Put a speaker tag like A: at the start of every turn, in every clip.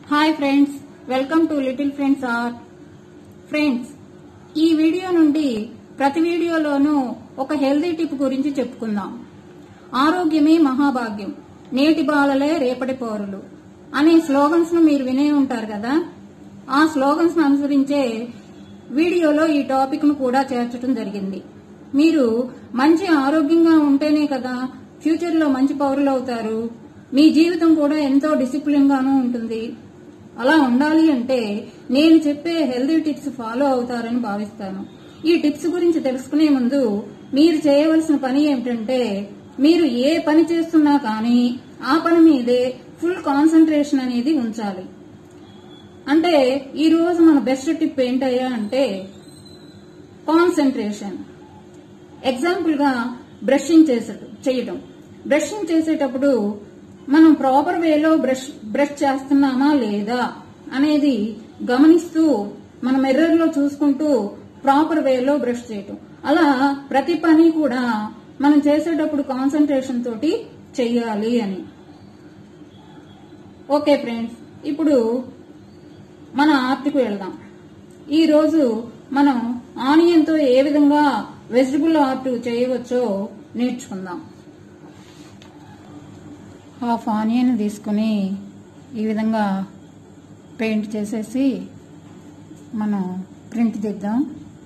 A: hi friends welcome to little friends art friends ఈ video నుండి ప్రతి వీడియోలోనూ ఒక హెల్దీ టిప్ గురించి చెప్పుకుందాం ఆరోగ్యమే మహాభాగ్యం నేటి బాలలే రేపటి పౌరులు అనే స్లోగన్స్ ను మీరు వినే ఉంటారు కదా ఆ స్లోగన్స్ ను అనుసరించే వీడియోలో ఈ టాపిక్ ను కూడా చేర్చడం జరిగింది మీరు మంచి ఆరోగ్యంగా ఉంటేనే కదా ఫ్యూచర్ లో మంచి పౌరులు అవుతారు మీ జీవితం కూడా ఎంతో డిసిప్లిన్ గాను ఉంటుంది అలా ఉండాలి అంటే నేను చెప్పే హెల్దీ టిప్స్ ఫాలో అవుతారని భావిస్తాను ఈ టిప్స్ గురించి తెలుసుకునే ముందు మీరు చేయవలసిన పని ఏమిటంటే మీరు ఏ పని చేస్తున్నా కానీ ఆ పని మీదే ఫుల్ కాన్సన్ట్రేషన్ అనేది ఉంచాలి అంటే ఈ రోజు మన బెస్ట్ టిప్ ఏంటయ్యా అంటే కాన్సన్ట్రేషన్ ఎగ్జాంపుల్ గా బ్రషింగ్ చేసే చేయటం బ్రషింగ్ చేసేటప్పుడు మనం ప్రాపర్ వేలో బ్రష్ బ్రష్ చేస్తున్నామా లేదా అనేది గమనిస్తూ మన మిర్రర్ లో చూసుకుంటూ ప్రాపర్ వేలో బ్రష్ చేయటం అలా ప్రతి పని కూడా మనం చేసేటప్పుడు కాన్సన్ట్రేషన్ తోటి చెయ్యాలి అని ఓకే ఫ్రెండ్స్ ఇప్పుడు మన ఆర్ట్కి వెళ్దాం ఈ రోజు మనం ఆనియన్ తో ఏ విధంగా వెజిటబుల్ ఆర్ట్ చేయవచ్చో నేర్చుకుందాం హాఫ్ ఆనియన్ తీసుకుని ఈ విధంగా పెయింట్ చేసేసి మనం ప్రింట్ తీద్దాం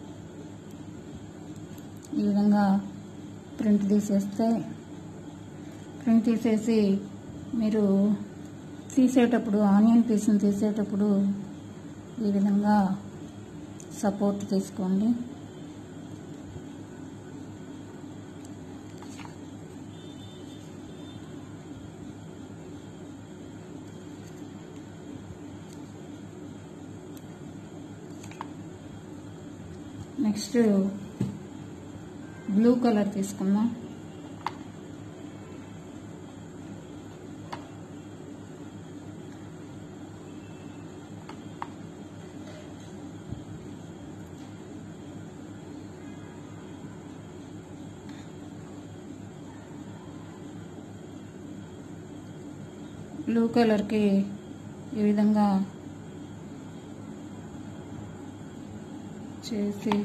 A: ఈ విధంగా ప్రింట్ తీసేస్తే ప్రింట్ తీసేసి మీరు తీసేటప్పుడు ఆనియన్ పీస్ని తీసేటప్పుడు ఈ విధంగా సపోర్ట్ తీసుకోండి నెక్స్ట్ బ్లూ కలర్ తీసుకుందాం బ్లూ కలర్కి ఈ విధంగా చేసి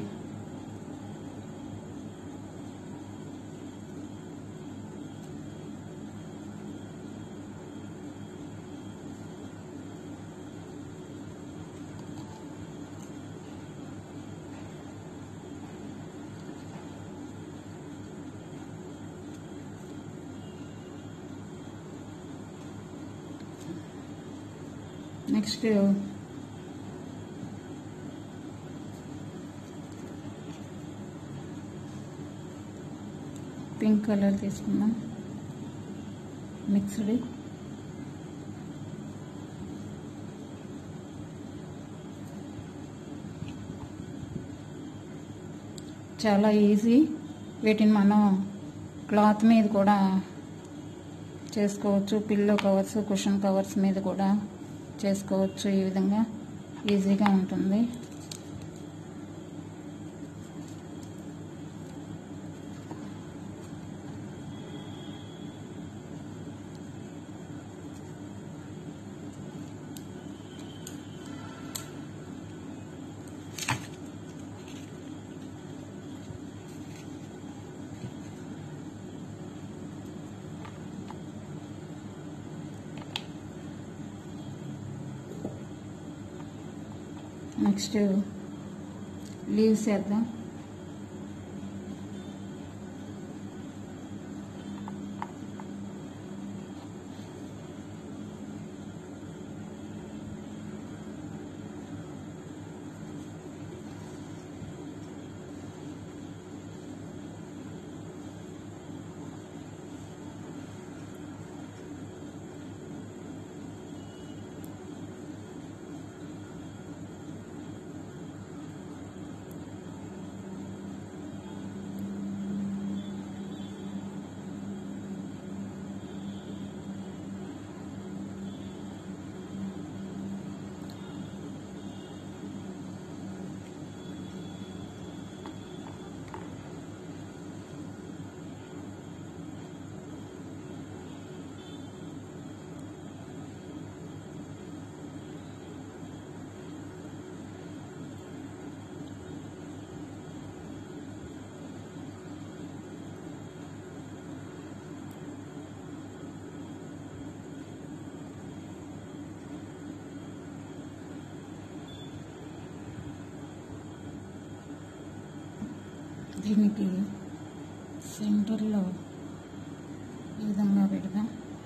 A: నెక్స్ట్ పింక్ కలర్ తీసుకుందాం మిక్స్డ్ చాలా ఈజీ వీటిని మనం క్లాత్ మీద కూడా చేసుకోవచ్చు పిల్లో కవర్స్ కుషన్ కవర్స్ మీద కూడా చేసుకోవచ్చు ఈ విధంగా ఈజీగా ఉంటుంది నెక్స్ట్ లీవ్స్ వేద్దాం దీనికి సెంటర్లో ఈ విధంగా పెడదాం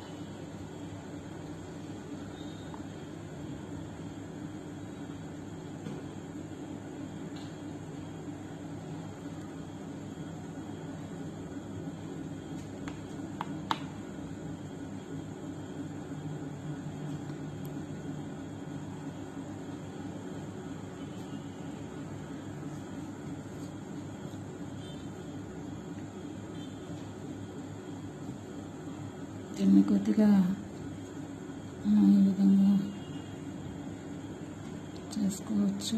A: దీన్ని కొద్దిగా మనం ఈ విధంగా చేసుకోవచ్చు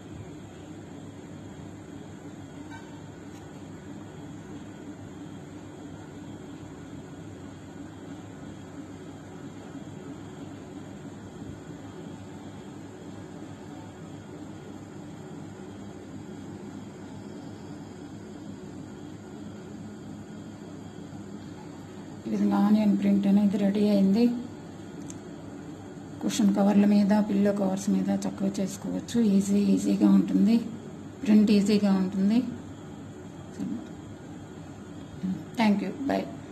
A: ఈ విధంగా ఆనియన్ ప్రింట్ అనేది రెడీ అయింది కుషన్ కవర్ల మీద పిల్లో కవర్స్ మీద చక్కగా చేసుకోవచ్చు ఈజీ ఈజీగా ఉంటుంది ప్రింట్ ఈజీగా ఉంటుంది థ్యాంక్ యూ బాయ్